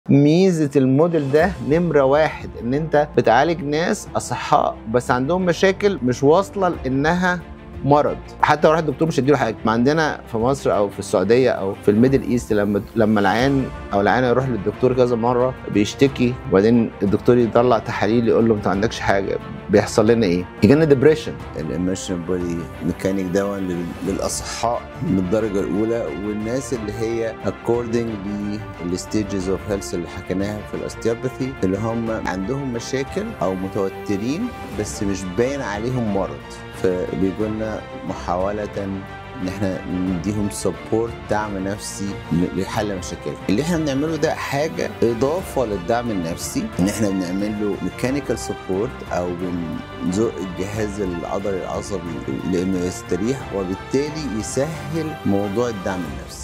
ميزه الموديل ده نمره واحد ان انت بتعالج ناس اصحاء بس عندهم مشاكل مش واصله لانها مرض حتى لو راح الدكتور مش هيديله حاجه ما عندنا في مصر او في السعوديه او في الميدل ايست لما لما العيان او العيان يروح للدكتور كذا مره بيشتكي وبعدين الدكتور يطلع تحاليل يقول له انت ما عندكش حاجه بيحصل لنا ايه؟ يجينا ديبريشن الاميشن بودي ميكانيك ده للاصحاء من الدرجه الاولى والناس اللي هي اكوردنج للستيجز اوف هيلث اللي حكيناها في الاستيوباثي اللي هم عندهم مشاكل او متوترين بس مش باين عليهم مرض فبيجوا لنا محاوله ان احنا نديهم سبورت دعم نفسي لحل مشاكلهم اللي احنا بنعمله ده حاجه اضافه للدعم النفسي ان احنا بنعمل له ميكانيكال سبورت او بنزق الجهاز العضلي العصبي لانه يستريح وبالتالي يسهل موضوع الدعم النفسي